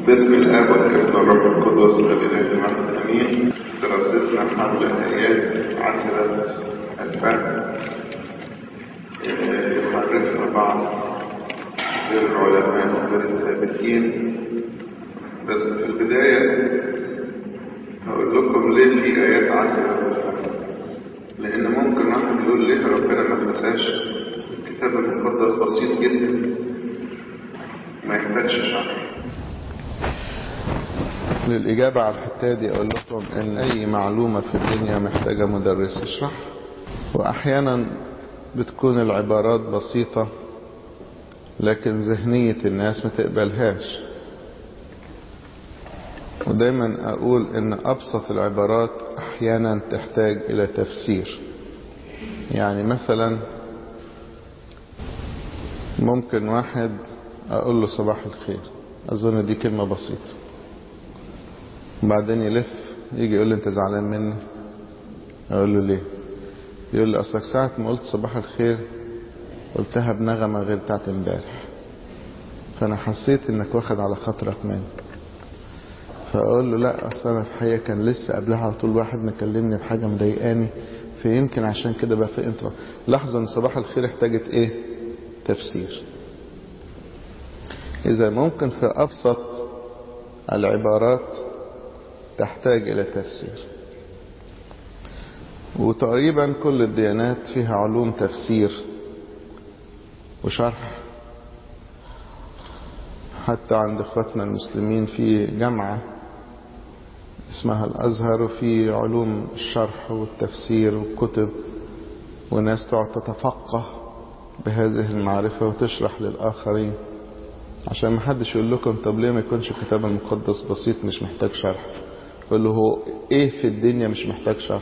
باسم الآب والابن والروح القدس الإله الواحد آمين دراستنا حول آيات عشرة الفهم يحركنا بعض غير العلماء وغير الثابتين بس في البداية هقول لكم ليه في آيات عشرة الفهم لأن ممكن واحد يقول ليه ربنا ما خلاش الكتاب المقدس بسيط جدا ما يحتاجش شرح للإجابة على الحتة دي أقول لكم إن أي معلومة في الدنيا محتاجة مدرس يشرح وأحيانا بتكون العبارات بسيطة لكن ذهنية الناس ما تقبلهاش ودايما أقول إن أبسط العبارات أحيانا تحتاج إلى تفسير يعني مثلا ممكن واحد أقول له صباح الخير أظن دي كلمة بسيطة وبعدين يلف يجي يقول لي أنت زعلان مني أقول له ليه يقول لي أصلك ساعة ما قلت صباح الخير قلتها بنغمة غير بتاعت امبارح فأنا حسيت إنك واخد على خاطرك مني فأقول له لا أصل أنا في الحقيقة كان لسه قبلها على طول واحد مكلمني بحاجة مضايقاني فيمكن عشان كده بقى فهمت لاحظوا إن صباح الخير احتاجت إيه؟ تفسير إذا ممكن في أبسط العبارات تحتاج إلى تفسير وتقريبا كل الديانات فيها علوم تفسير وشرح حتى عند اخواتنا المسلمين في جامعة اسمها الأزهر وفي علوم الشرح والتفسير والكتب وناس تقعد تتفقه بهذه المعرفة وتشرح للآخرين عشان ما حدش يقول لكم طب ليه ما يكونش الكتاب المقدس بسيط مش محتاج شرح يقول له هو ايه في الدنيا مش محتاج شرح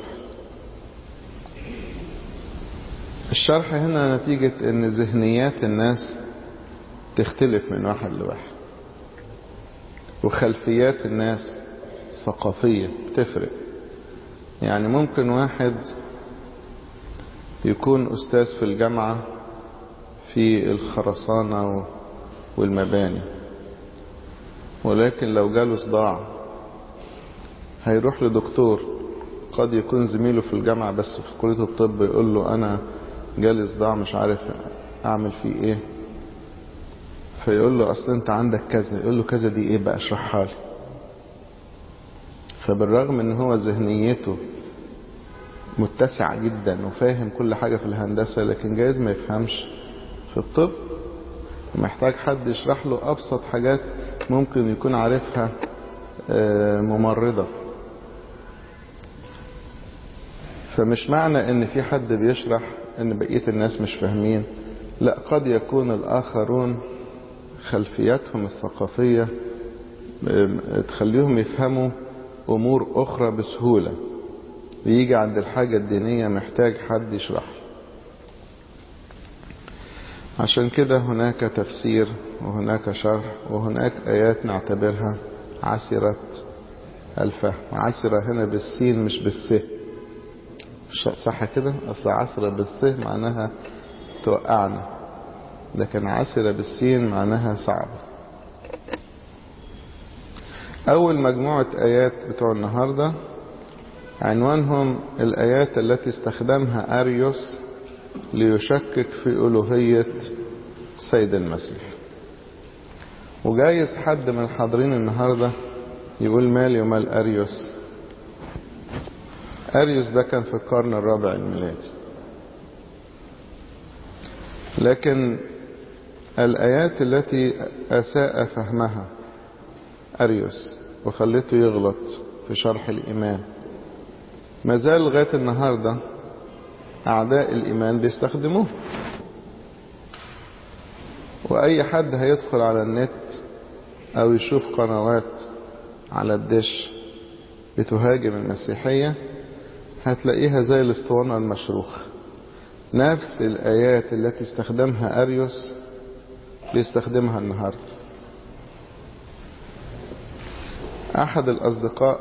الشرح هنا نتيجة ان ذهنيات الناس تختلف من واحد لواحد وخلفيات الناس ثقافية تفرق يعني ممكن واحد يكون أستاذ في الجامعة في الخرسانة والمباني ولكن لو جاله صداع هيروح لدكتور قد يكون زميله في الجامعة بس في كلية الطب يقول له أنا جالي صداع مش عارف أعمل فيه إيه فيقول له أصل أنت عندك كذا يقول له كذا دي إيه بقى اشرحها لي فبالرغم ان هو ذهنيته متسعة جدا وفاهم كل حاجة في الهندسة لكن جايز ما يفهمش في الطب محتاج حد يشرح له أبسط حاجات ممكن يكون عارفها ممرضة فمش معنى ان في حد بيشرح ان بقية الناس مش فاهمين لا قد يكون الآخرون خلفياتهم الثقافية تخليهم يفهموا أمور أخرى بسهولة ويجي عند الحاجة الدينية محتاج حد يشرح عشان كده هناك تفسير وهناك شرح وهناك آيات نعتبرها عسرة الفهم عسرة هنا بالسين مش بالث صح كده أصل عسرة بالث معناها توقعنا لكن عسرة بالسين معناها صعبة أول مجموعة آيات بتوع النهاردة عنوانهم الآيات التي استخدمها أريوس ليشكك في ألوهية سيد المسيح وجايز حد من الحاضرين النهاردة يقول مالي ومال أريوس أريوس ده كان في القرن الرابع الميلادي لكن الآيات التي أساء فهمها أريوس وخلته يغلط في شرح الإيمان ما زال لغاية النهاردة أعداء الإيمان بيستخدموه وأي حد هيدخل على النت أو يشوف قنوات على الدش بتهاجم المسيحية هتلاقيها زي الاسطوانة المشروخ نفس الآيات التي استخدمها أريوس بيستخدمها النهاردة أحد الأصدقاء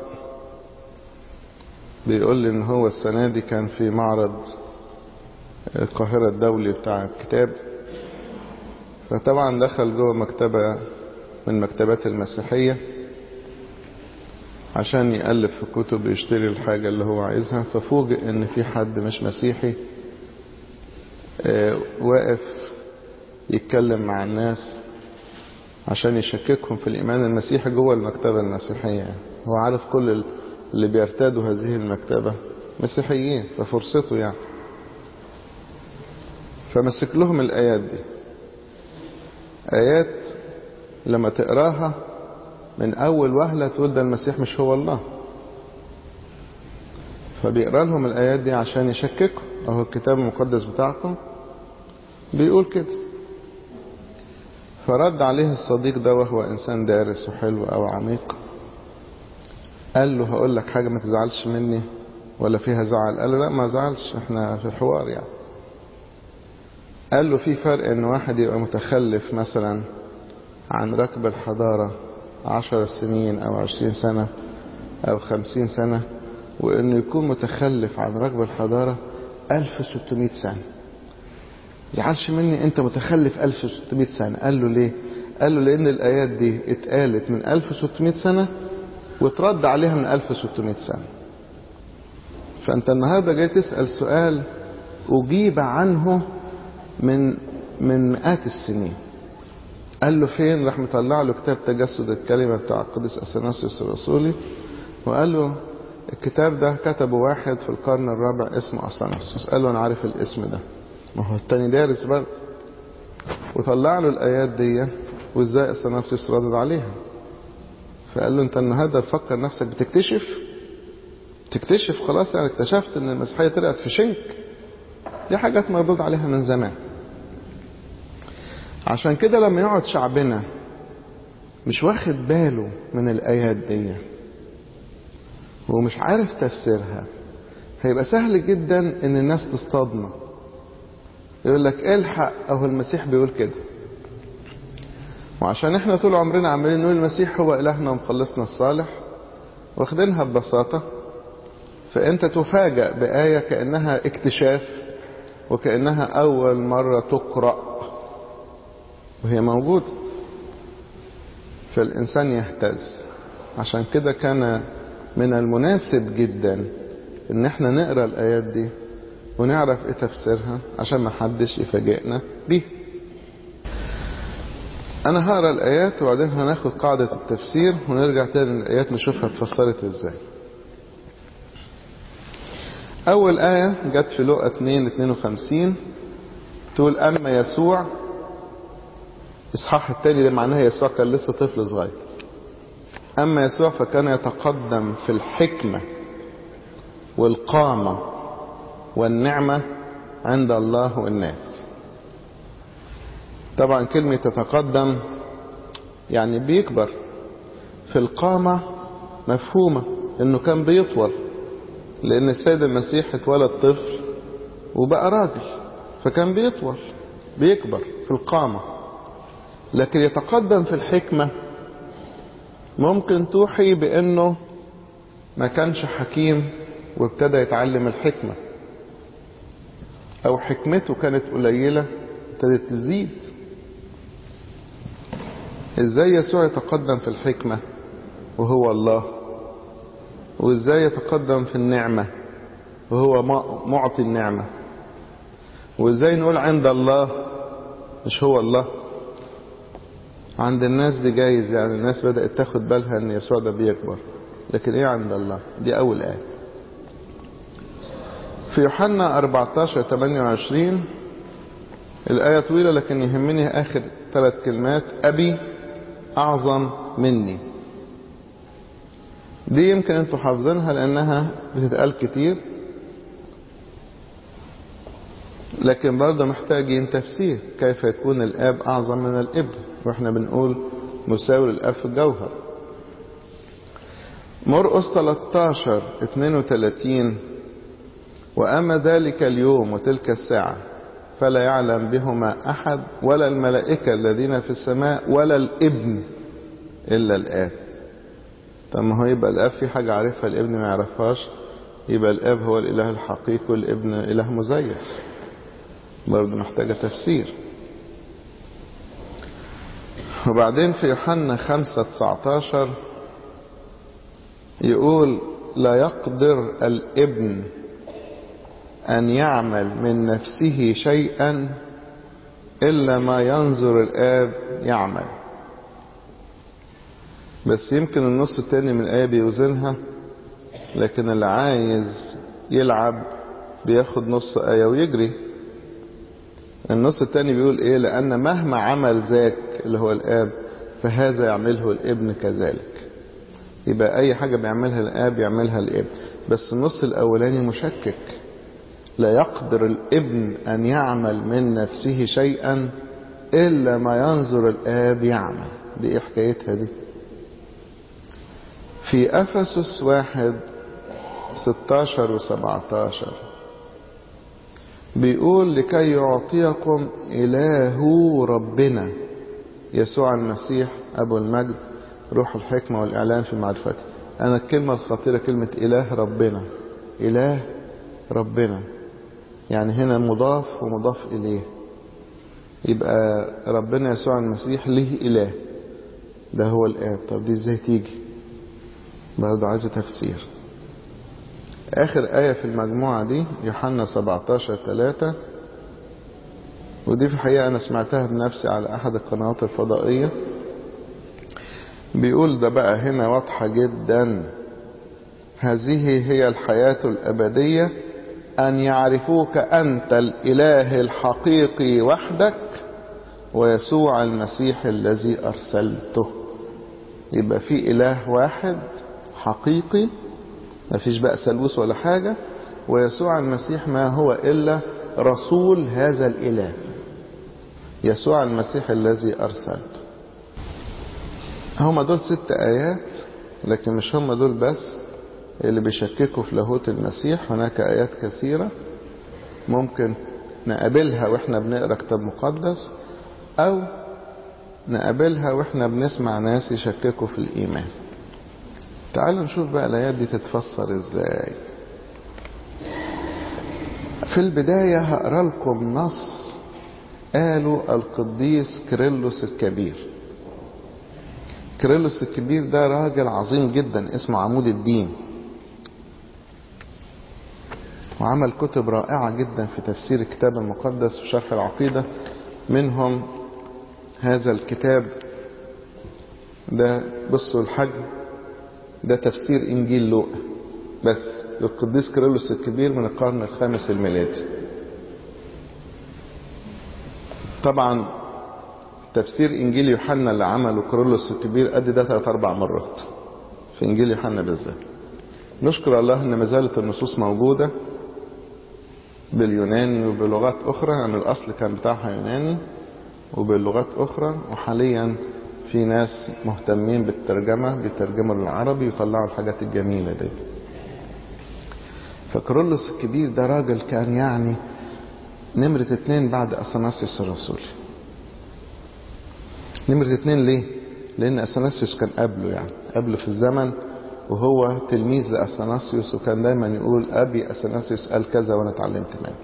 بيقول لي إن هو السنة دي كان في معرض القاهرة الدولي بتاع الكتاب فطبعا دخل جوه مكتبة من مكتبات المسيحية عشان يقلب في كتب يشتري الحاجة اللي هو عايزها ففوجئ ان في حد مش مسيحي واقف يتكلم مع الناس عشان يشككهم في الإيمان المسيحي جوه المكتبة المسيحية هو عارف كل اللي بيرتادوا هذه المكتبة مسيحيين ففرصته يعني فمسك لهم الآيات دي آيات لما تقراها من أول وهلة تقول ده المسيح مش هو الله فبيقرا لهم الآيات دي عشان يشككوا أهو الكتاب المقدس بتاعكم بيقول كده فرد عليه الصديق ده وهو إنسان دارس وحلو أو عميق قال له هقول لك حاجة ما تزعلش مني ولا فيها زعل قال له لا ما زعلش احنا في حوار يعني قال له في فرق ان واحد يبقى متخلف مثلا عن ركب الحضارة عشر سنين او عشرين سنة او خمسين سنة وانه يكون متخلف عن ركب الحضارة الف ستمائة سنة زعلش مني انت متخلف 1600 سنة قال له ليه قال له لان الايات دي اتقالت من 1600 سنة وترد عليها من 1600 سنة فانت النهاردة جاي تسأل سؤال اجيب عنه من من مئات السنين قال له فين راح مطلع له كتاب تجسد الكلمة بتاع القديس اثناسيوس الرسولي وقال له الكتاب ده كتبه واحد في القرن الرابع اسمه اثناسيوس قال له انا عارف الاسم ده ما هو التاني دارس برضه وطلع له الآيات دي وازاي اثناسيوس ردد عليها فقال له انت النهارده تفكر نفسك بتكتشف تكتشف خلاص يعني اكتشفت ان المسيحية طلعت في شنك دي حاجات مردود عليها من زمان عشان كده لما يقعد شعبنا مش واخد باله من الآيات دي ومش عارف تفسيرها هيبقى سهل جدا ان الناس تصطدمه يقول لك الحق اهو المسيح بيقول كده وعشان احنا طول عمرنا عمالين نقول المسيح هو الهنا ومخلصنا الصالح واخدينها ببساطة فانت تفاجأ بآية كأنها اكتشاف وكأنها اول مرة تقرأ وهي موجودة فالانسان يهتز عشان كده كان من المناسب جدا ان احنا نقرأ الايات دي ونعرف ايه تفسيرها عشان ما حدش يفاجئنا بيه انا هقرا الايات وبعدين هناخد قاعدة التفسير ونرجع تاني للايات نشوفها اتفسرت ازاي اول آية جت في لقا 2 52 تقول اما يسوع اصحاح التاني ده معناها يسوع كان لسه طفل صغير اما يسوع فكان يتقدم في الحكمة والقامة والنعمة عند الله والناس طبعا كلمة تتقدم يعني بيكبر في القامة مفهومة انه كان بيطول لان السيد المسيح اتولد طفل وبقى راجل فكان بيطول بيكبر في القامة لكن يتقدم في الحكمة ممكن توحي بانه ما كانش حكيم وابتدى يتعلم الحكمة او حكمته كانت قليلة ابتدت تزيد ازاي يسوع يتقدم في الحكمة وهو الله وازاي يتقدم في النعمة وهو معطي النعمة وازاي نقول عند الله مش هو الله عند الناس دي جايز يعني الناس بدأت تاخد بالها ان يسوع ده بيكبر لكن ايه عند الله دي اول آية في يوحنا 14 28 الآية طويلة لكن يهمني آخر ثلاث كلمات أبي أعظم مني دي يمكن انتوا حافظينها لأنها بتتقال كتير لكن برضه محتاجين تفسير كيف يكون الآب أعظم من الابن واحنا بنقول مساوي للآب في الجوهر مرقس 13 32 وأما ذلك اليوم وتلك الساعة فلا يعلم بهما أحد ولا الملائكة الذين في السماء ولا الابن إلا الآب طب ما هو يبقى الآب في حاجة عارفها الابن ما يعرفهاش يبقى الآب هو الإله الحقيقي والابن إله مزيف برضه محتاجة تفسير وبعدين في يوحنا 5 19 يقول لا يقدر الابن أن يعمل من نفسه شيئا إلا ما ينظر الآب يعمل بس يمكن النص التاني من الآية بيوزنها لكن اللي عايز يلعب بياخد نص آية ويجري النص التاني بيقول ايه لأن مهما عمل ذاك اللي هو الآب فهذا يعمله الابن كذلك يبقى أي حاجة بيعملها الآب يعملها الابن بس النص الأولاني مشكك لا يقدر الابن أن يعمل من نفسه شيئا إلا ما ينظر الآب يعمل دي إيه حكايتها دي في أفسس واحد ستاشر وسبعتاشر بيقول لكي يعطيكم إله ربنا يسوع المسيح أبو المجد روح الحكمة والإعلان في معرفته أنا الكلمة الخطيرة كلمة إله ربنا إله ربنا يعني هنا مضاف ومضاف إليه يبقى ربنا يسوع المسيح له إله ده هو الآب طب دي ازاي تيجي برضه عايزة تفسير آخر آية في المجموعة دي يوحنا 17 3 ودي في الحقيقة أنا سمعتها بنفسي على أحد القنوات الفضائية بيقول ده بقى هنا واضحة جدا هذه هي الحياة الأبدية أن يعرفوك أنت الإله الحقيقي وحدك ويسوع المسيح الذي أرسلته يبقى في إله واحد حقيقي ما فيش بقى سلوس ولا حاجة ويسوع المسيح ما هو إلا رسول هذا الإله يسوع المسيح الذي أرسلته هم دول ست آيات لكن مش هم دول بس اللي بيشككوا في لاهوت المسيح هناك آيات كثيرة ممكن نقابلها واحنا بنقرا كتاب مقدس أو نقابلها واحنا بنسمع ناس يشككوا في الإيمان تعالوا نشوف بقى الآيات دي تتفسر ازاي في البداية هقرا لكم نص قالوا القديس كيرلس الكبير كيرلس الكبير ده راجل عظيم جدا اسمه عمود الدين وعمل كتب رائعة جدا في تفسير الكتاب المقدس وشرح العقيدة منهم هذا الكتاب ده بصوا الحجم ده تفسير إنجيل لوقا بس للقديس كيرلس الكبير من القرن الخامس الميلادي طبعا تفسير إنجيل يوحنا اللي عمله كيرلس الكبير قد ده ثلاث أربع مرات في إنجيل يوحنا بالذات نشكر الله إن ما زالت النصوص موجودة باليوناني وبلغات أخرى يعني الأصل كان بتاعها يوناني وباللغات أخرى وحاليا في ناس مهتمين بالترجمة بيترجموا للعربي ويطلعوا الحاجات الجميلة دي فكرولوس الكبير ده راجل كان يعني نمرة اتنين بعد أثناسيوس الرسول نمرة اتنين ليه؟ لأن أثناسيوس كان قبله يعني قبله في الزمن وهو تلميذ لأثناسيوس وكان دايما يقول أبي أثناسيوس قال كذا وأنا اتعلمت منه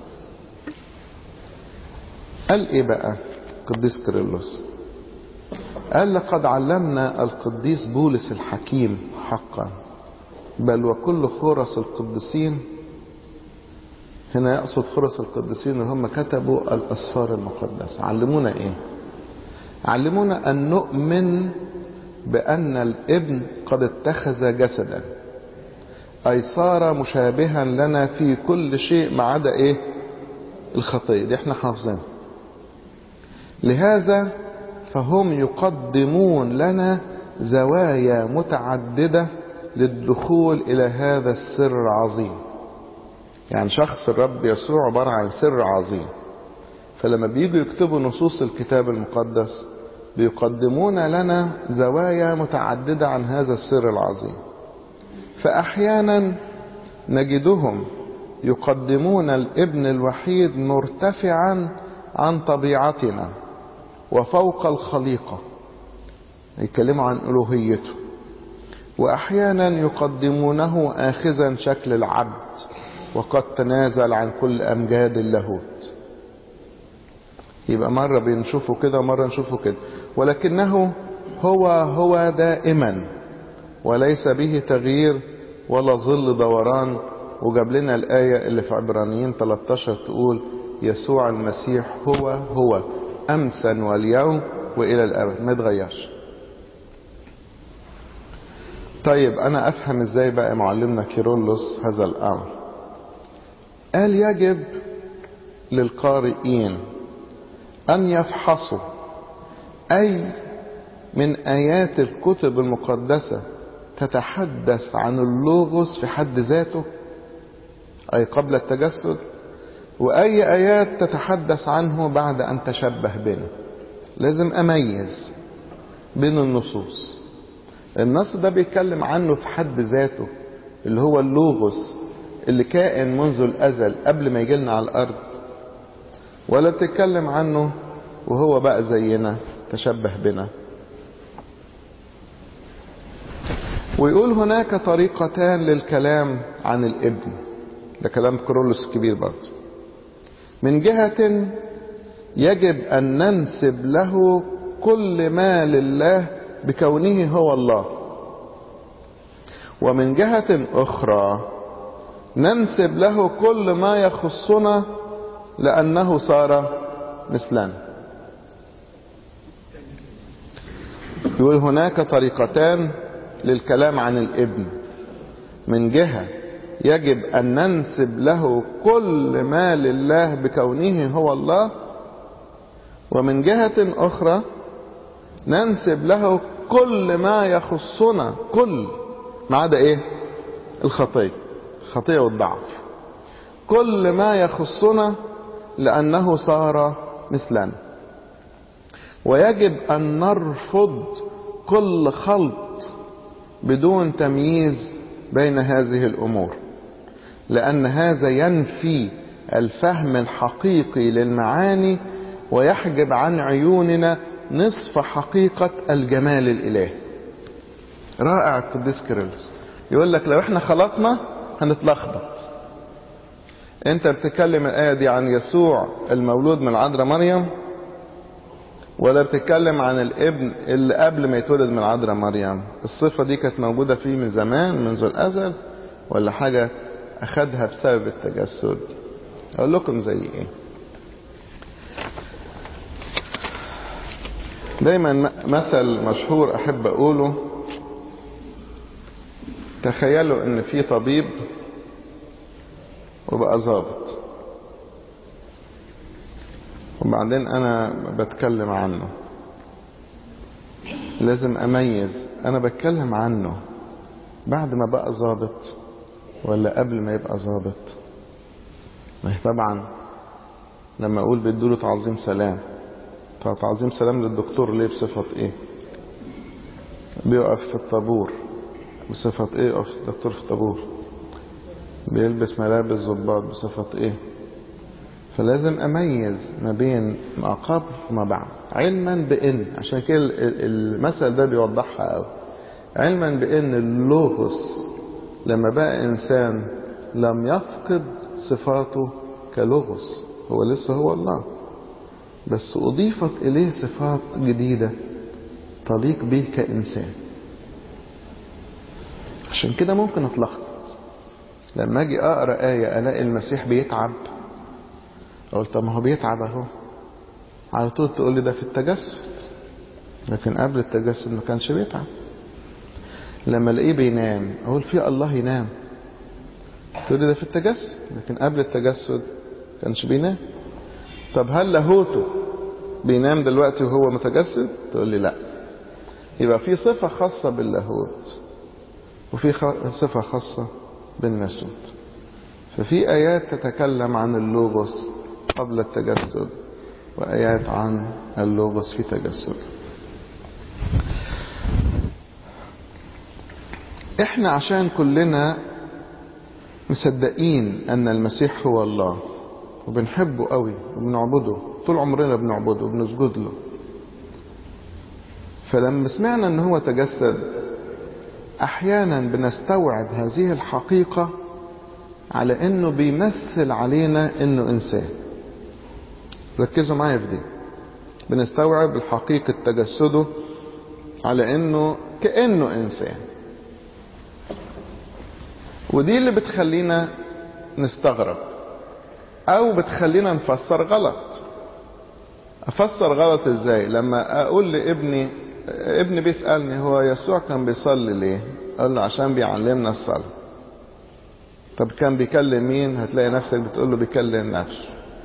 قال إيه بقى قديس كيرلس قال لقد علمنا القديس بولس الحكيم حقا بل وكل خرس القديسين هنا يقصد خرس القديسين اللي هم كتبوا الأسفار المقدسة علمونا إيه علمونا أن نؤمن بأن الابن قد اتخذ جسدا أي صار مشابها لنا في كل شيء ما عدا إيه الخطية دي احنا حافظينها لهذا فهم يقدمون لنا زوايا متعددة للدخول إلى هذا السر العظيم يعني شخص الرب يسوع عبارة عن سر عظيم فلما بييجوا يكتبوا نصوص الكتاب المقدس بيقدمون لنا زوايا متعددة عن هذا السر العظيم فأحيانا نجدهم يقدمون الابن الوحيد مرتفعا عن طبيعتنا وفوق الخليقة يتكلموا عن ألوهيته وأحيانا يقدمونه آخذا شكل العبد وقد تنازل عن كل أمجاد اللاهوت يبقى مرة بنشوفه كده ومرة نشوفه كده ولكنه هو هو دائما وليس به تغيير ولا ظل دوران وجاب لنا الآية اللي في عبرانيين 13 تقول يسوع المسيح هو هو أمسا واليوم وإلى الأبد ما يتغيرش طيب أنا أفهم إزاي بقى معلمنا كيرلس هذا الأمر قال يجب للقارئين أن يفحصوا أي من آيات الكتب المقدسة تتحدث عن اللوغوس في حد ذاته أي قبل التجسد وأي آيات تتحدث عنه بعد أن تشبه بنا لازم أميز بين النصوص النص ده بيتكلم عنه في حد ذاته اللي هو اللوغوس اللي كائن منذ الأزل قبل ما يجيلنا على الأرض ولا بتتكلم عنه وهو بقى زينا تشبه بنا ويقول هناك طريقتان للكلام عن الابن ده كلام كرولوس الكبير برضه من جهة يجب أن ننسب له كل ما لله بكونه هو الله ومن جهة أخرى ننسب له كل ما يخصنا لأنه صار مثلنا يقول هناك طريقتان للكلام عن الابن من جهة يجب أن ننسب له كل ما لله بكونه هو الله ومن جهة أخرى ننسب له كل ما يخصنا كل ما عدا ايه الخطية الخطية والضعف كل ما يخصنا لأنه صار مثلنا ويجب أن نرفض كل خلط بدون تمييز بين هذه الأمور لأن هذا ينفي الفهم الحقيقي للمعاني ويحجب عن عيوننا نصف حقيقة الجمال الإلهي رائع القديس كيرلس يقول لك لو احنا خلطنا هنتلخبط انت بتتكلم الآية دي عن يسوع المولود من العذراء مريم ولا بتتكلم عن الابن اللي قبل ما يتولد من العذراء مريم الصفة دي كانت موجودة فيه من زمان منذ الأزل ولا حاجة أخدها بسبب التجسد أقول لكم زي إيه دايما مثل مشهور أحب أقوله تخيلوا ان في طبيب وبقى ظابط وبعدين انا بتكلم عنه لازم اميز انا بتكلم عنه بعد ما بقى ظابط ولا قبل ما يبقى ظابط ما هي طبعا لما اقول بيدوله تعظيم سلام طب تعظيم سلام للدكتور ليه بصفة ايه بيقف في الطابور بصفة ايه يقف الدكتور في الطابور بيلبس ملابس ضباط بصفة ايه فلازم اميز ما بين ما قبل وما بعد علما بان عشان كده المثل ده بيوضحها قوي علما بان اللوغوس لما بقى انسان لم يفقد صفاته كلوغوس هو لسه هو الله بس اضيفت اليه صفات جديده تليق به كانسان عشان كده ممكن اتلخبط لما اجي اقرا ايه الاقي المسيح بيتعب اقول طب ما هو بيتعب اهو على طول تقول لي ده في التجسد لكن قبل التجسد ما كانش بيتعب لما الاقيه بينام اقول في الله ينام تقول لي ده في التجسد لكن قبل التجسد كانش بينام طب هل لاهوته بينام دلوقتي وهو متجسد تقول لي لا يبقى في صفة خاصة باللاهوت وفي صفة خاصة بالناسوت ففي آيات تتكلم عن اللوغوس قبل التجسد وآيات عن اللوغوس في تجسد احنا عشان كلنا مصدقين ان المسيح هو الله وبنحبه قوي وبنعبده طول عمرنا بنعبده وبنسجد له فلما سمعنا ان هو تجسد احيانا بنستوعب هذه الحقيقة على انه بيمثل علينا انه انسان ركزوا معايا في دي بنستوعب الحقيقة تجسده على انه كأنه انسان ودي اللي بتخلينا نستغرب او بتخلينا نفسر غلط افسر غلط ازاي لما اقول لابني ابني بيسألني هو يسوع كان بيصلي ليه اقول له عشان بيعلمنا الصلاة طب كان بيكلم مين هتلاقي نفسك بتقول له بيكلم نفسه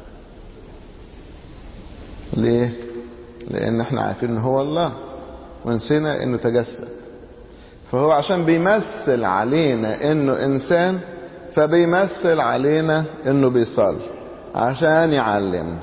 ليه لان احنا عارفين ان هو الله ونسينا انه تجسد فهو عشان بيمثل علينا انه انسان فبيمثل علينا انه بيصلي عشان يعلمنا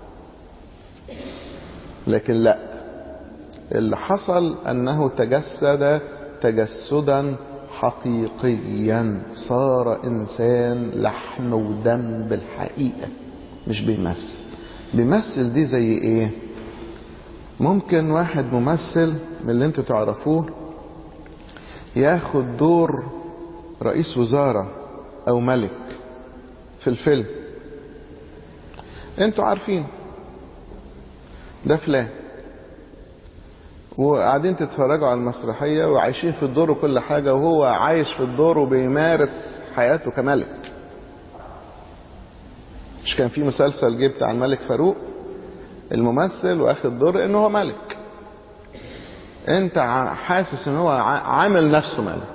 لكن لا اللي حصل انه تجسد تجسدا حقيقيا صار انسان لحم ودم بالحقيقه مش بيمثل بيمثل دي زي ايه ممكن واحد ممثل من اللي انتوا تعرفوه ياخد دور رئيس وزاره او ملك في الفيلم انتوا عارفين ده فلان وقاعدين تتفرجوا على المسرحية وعايشين في الدور وكل حاجة وهو عايش في الدور وبيمارس حياته كملك مش كان في مسلسل جه بتاع الملك فاروق الممثل واخد دور انه هو ملك انت حاسس ان هو عامل نفسه ملك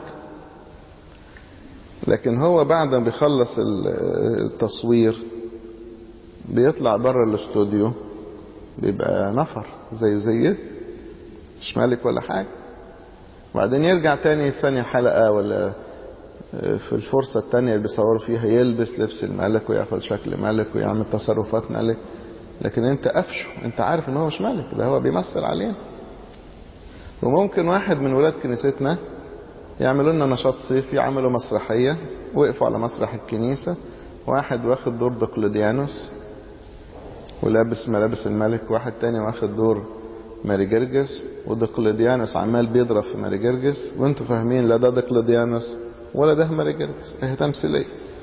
لكن هو بعد ما بيخلص التصوير بيطلع بره الاستوديو بيبقى نفر زيه زي مش مالك ولا حاجة وبعدين يرجع تاني في ثانية حلقة ولا في الفرصة التانية اللي بيصوروا فيها يلبس لبس الملك وياخد شكل ملك ويعمل تصرفات ملك لكن انت قفشه انت عارف ان هو مش ملك ده هو بيمثل علينا وممكن واحد من ولاد كنيستنا يعملوا لنا نشاط صيفي عملوا مسرحية وقفوا على مسرح الكنيسة واحد واخد دور دقلديانوس ولابس ملابس الملك واحد تاني واخد دور ماري جرجس ودقلديانوس عمال بيضرب في ماري جرجس وانتوا فاهمين لا ده دقلديانوس ولا ده ماري جرجس هي تمثيلية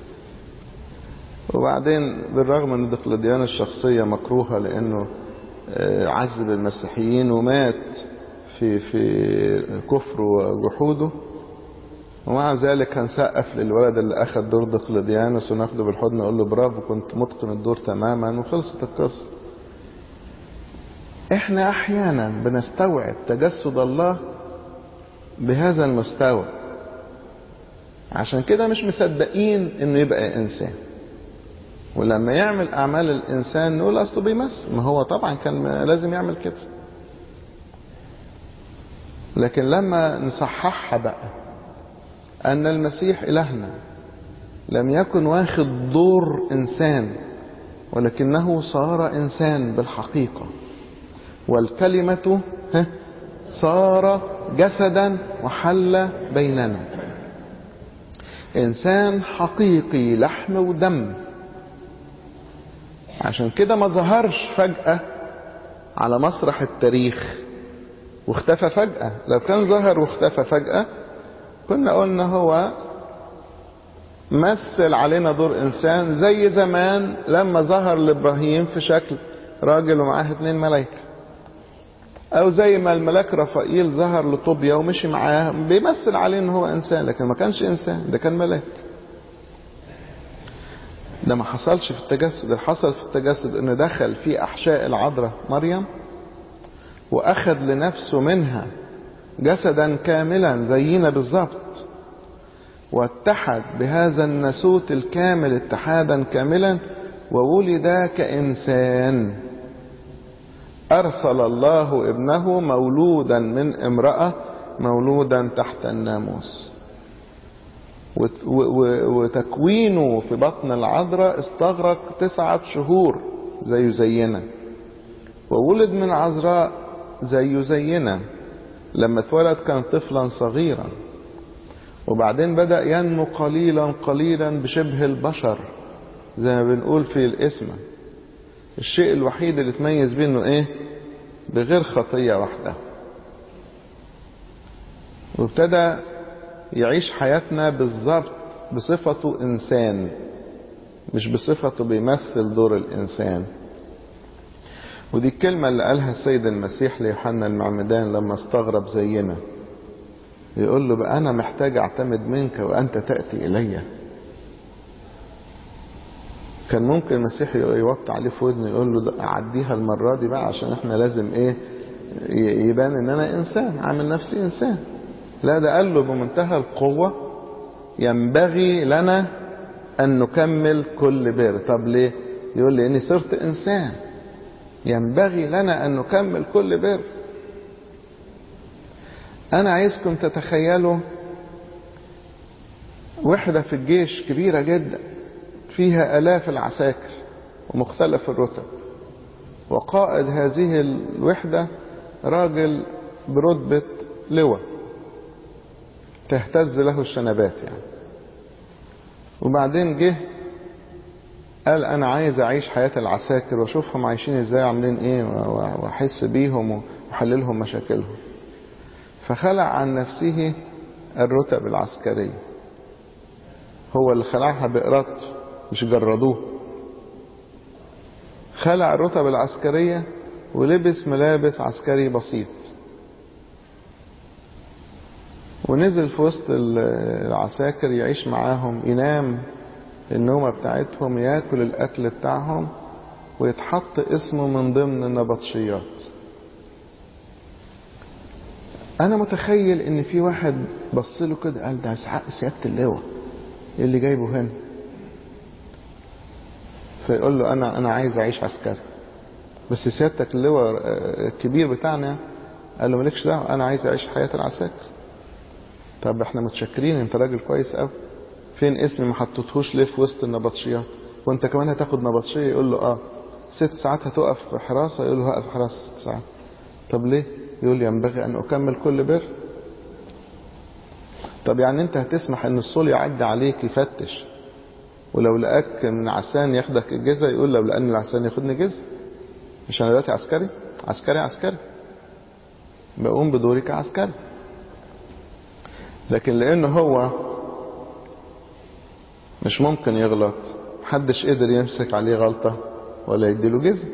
وبعدين بالرغم ان دقلديانوس شخصية مكروهة لانه عذب المسيحيين ومات في في كفره وجحوده ومع ذلك هنسقف للولد اللي اخذ دور دقلديانوس وناخده بالحضن نقول له برافو كنت متقن الدور تماما وخلصت القصه احنا احيانا بنستوعب تجسد الله بهذا المستوى عشان كده مش مصدقين انه يبقى انسان ولما يعمل اعمال الانسان نقول اصله بيمثل ما هو طبعا كان لازم يعمل كده لكن لما نصححها بقى ان المسيح الهنا لم يكن واخد دور انسان ولكنه صار انسان بالحقيقه والكلمة صار جسدا وحل بيننا إنسان حقيقي لحم ودم عشان كده ما ظهرش فجأة على مسرح التاريخ واختفى فجأة لو كان ظهر واختفى فجأة كنا قلنا هو مثل علينا دور إنسان زي زمان لما ظهر لإبراهيم في شكل راجل ومعاه اتنين ملايكة او زي ما الملاك رفائيل ظهر لطوبيا ومشي معاه بيمثل عليه ان هو انسان لكن ما كانش انسان ده كان ملاك ده ما حصلش في التجسد اللي حصل في التجسد انه دخل في احشاء العذراء مريم واخذ لنفسه منها جسدا كاملا زينا بالظبط واتحد بهذا الناسوت الكامل اتحادا كاملا وولد كانسان أرسل الله ابنه مولودا من امرأة مولودا تحت الناموس وتكوينه في بطن العذراء استغرق تسعة شهور زيه زينا وولد من عذراء زيه زينا لما اتولد كان طفلا صغيرا وبعدين بدأ ينمو قليلا قليلا بشبه البشر زي ما بنقول في الاسم الشيء الوحيد اللي تميز بيه انه ايه بغير خطية واحدة وابتدى يعيش حياتنا بالظبط بصفته انسان مش بصفته بيمثل دور الانسان ودي الكلمة اللي قالها السيد المسيح ليوحنا المعمدان لما استغرب زينا يقول له بقى أنا محتاج أعتمد منك وأنت تأتي إلي كان ممكن المسيح يوطي عليه في ودنه يقول له ده أعديها المرة دي بقى عشان إحنا لازم إيه يبان إن أنا إنسان عامل نفسي إنسان لا ده قال له بمنتهى القوة ينبغي لنا أن نكمل كل بر طب ليه يقول لي إني صرت إنسان ينبغي لنا أن نكمل كل بر أنا عايزكم تتخيلوا وحدة في الجيش كبيرة جدا فيها آلاف العساكر ومختلف الرتب وقائد هذه الوحدة راجل برتبة لواء تهتز له الشنبات يعني وبعدين جه قال انا عايز اعيش حياة العساكر واشوفهم عايشين ازاي عاملين ايه واحس بيهم واحللهم مشاكلهم فخلع عن نفسه الرتب العسكرية هو اللي خلعها بإرادته مش جردوه خلع الرتب العسكرية ولبس ملابس عسكري بسيط ونزل في وسط العساكر يعيش معاهم ينام النومة بتاعتهم ياكل الأكل بتاعهم ويتحط اسمه من ضمن النبطشيات أنا متخيل إن في واحد بص له كده قال ده سيادة اللواء إيه اللي جايبه هنا فيقول له أنا أنا عايز أعيش عسكري بس سيادتك اللواء الكبير بتاعنا قال له مالكش دعوة أنا عايز أعيش حياة العساكر طب احنا متشكرين انت راجل كويس قوي فين اسمي ما حطيتهوش ليه في وسط النبطشيات وانت كمان هتاخد نبطشيه يقول له اه ست ساعات هتقف في حراسه يقول له هقف حراسه ست ساعات طب ليه يقول ينبغي ان اكمل كل بر طب يعني انت هتسمح ان الصول يعدي عليك يفتش ولو لقاك من عسان ياخدك الجزء يقول لو لقاني العسان ياخدني جزء مش انا دلوقتي عسكري عسكري عسكري بقوم بدوري كعسكري لكن لانه هو مش ممكن يغلط محدش قدر يمسك عليه غلطة ولا يديله جزء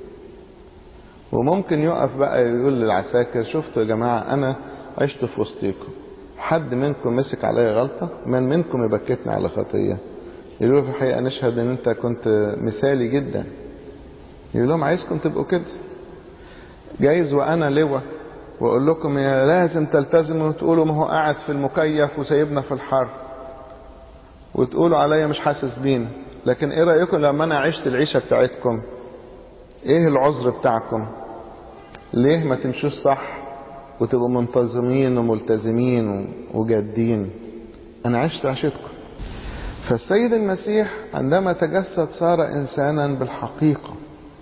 وممكن يقف بقى يقول للعساكر شفتوا يا جماعة أنا عشت في وسطيكم حد منكم مسك عليا غلطة من منكم يبكتني على خطية يقولوا له في الحقيقة نشهد ان انت كنت مثالي جدا يقول لهم عايزكم تبقوا كده جايز وانا لواء واقول لكم يا لازم تلتزموا وتقولوا ما هو قاعد في المكيف وسايبنا في الحر وتقولوا عليا مش حاسس بينا لكن ايه رايكم لما انا عشت العيشه بتاعتكم ايه العذر بتاعكم ليه ما تمشوش صح وتبقوا منتظمين وملتزمين وجادين انا عشت عيشتكم فالسيد المسيح عندما تجسد صار انسانا بالحقيقه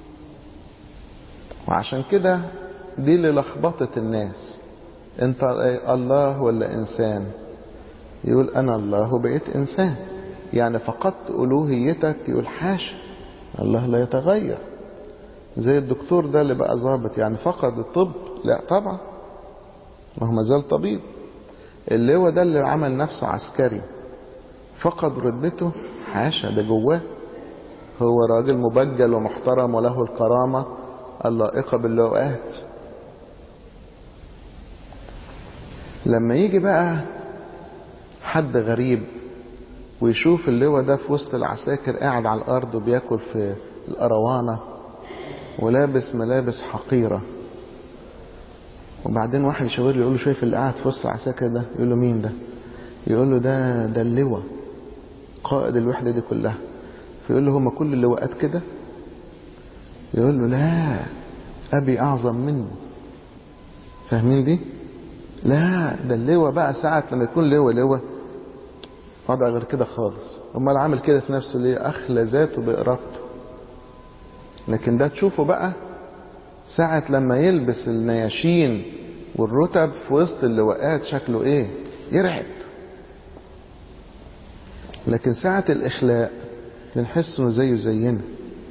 وعشان كده دي اللي لخبطت الناس انت الله ولا انسان يقول انا الله وبقيت انسان يعني فقدت الوهيتك يقول حاشا الله لا يتغير زي الدكتور ده اللي بقى ظابط يعني فقد الطب لا طبعا ما هو مازال طبيب اللي هو ده اللي عمل نفسه عسكري فقد رتبته حاشا ده جواه هو راجل مبجل ومحترم وله الكرامة اللائقة باللواءات لما يجي بقى حد غريب ويشوف اللواء ده في وسط العساكر قاعد على الأرض وبياكل في الأروانة ولابس ملابس حقيرة وبعدين واحد يشاور له يقول له شايف اللي قاعد في وسط العساكر ده يقول له مين ده يقول له ده ده اللواء قائد الوحدة دي كلها فيقول له هما كل اللواءات كده يقول له لا أبي أعظم منه فاهمين دي لا ده اللواء بقى ساعة لما يكون لواء لواء وضع غير كده خالص امال عامل كده في نفسه ليه اخلى ذاته بارادته لكن ده تشوفه بقى ساعة لما يلبس النياشين والرتب في وسط اللواءات شكله ايه يرعب لكن ساعة الاخلاء بنحس انه زيه زينا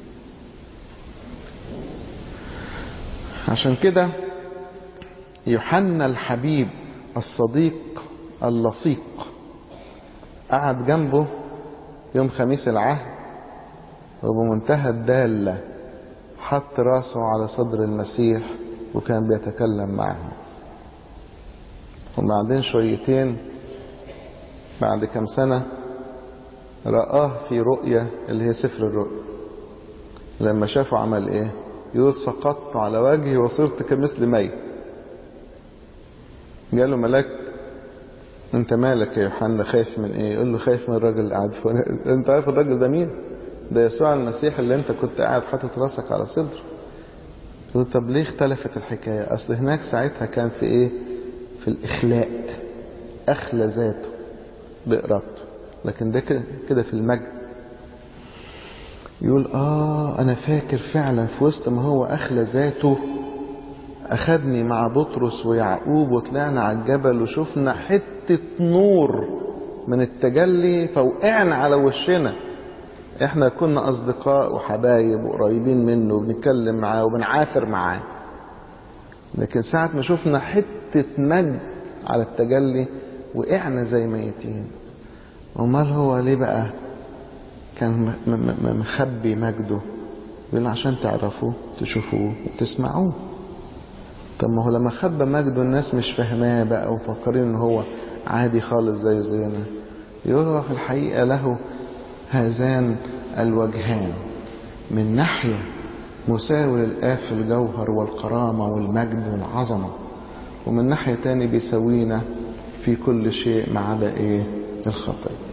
عشان كده يوحنا الحبيب الصديق اللصيق قعد جنبه يوم خميس العهد وبمنتهى الدالة حط راسه على صدر المسيح وكان بيتكلم معه وبعدين شويتين بعد كم سنة رآه في رؤية اللي هي سفر الرؤيا لما شافه عمل ايه يقول سقطت على وجهي وصرت كمثل ميت قال له ملاك انت مالك يا يوحنا خايف من ايه يقول له خايف من الراجل اللي قاعد فوق انت عارف الراجل ده مين ده يسوع المسيح اللي انت كنت قاعد حاطط راسك على صدره يقول طب ليه اختلفت الحكاية اصل هناك ساعتها كان في ايه في الاخلاء اخلى ذاته بإرادته لكن ده كده في المجد يقول اه انا فاكر فعلا في وسط ما هو اخلى ذاته اخدني مع بطرس ويعقوب وطلعنا على الجبل وشفنا حتة نور من التجلي فوقعنا على وشنا احنا كنا اصدقاء وحبايب وقريبين منه وبنتكلم معاه وبنعافر معاه لكن ساعة ما شفنا حتة مجد على التجلي وقعنا زي ميتين امال هو ليه بقى كان مخبي مجده يقول عشان تعرفوه تشوفوه وتسمعوه طب ما هو لما خبى مجده الناس مش فاهماه بقى ومفكرين ان هو عادي خالص زي زينا يقول هو في الحقيقة له هذان الوجهان من ناحية مساوي للآب في الجوهر والكرامة والمجد والعظمة ومن ناحية تاني بيساوينا في كل شيء ما عدا ايه الخطيه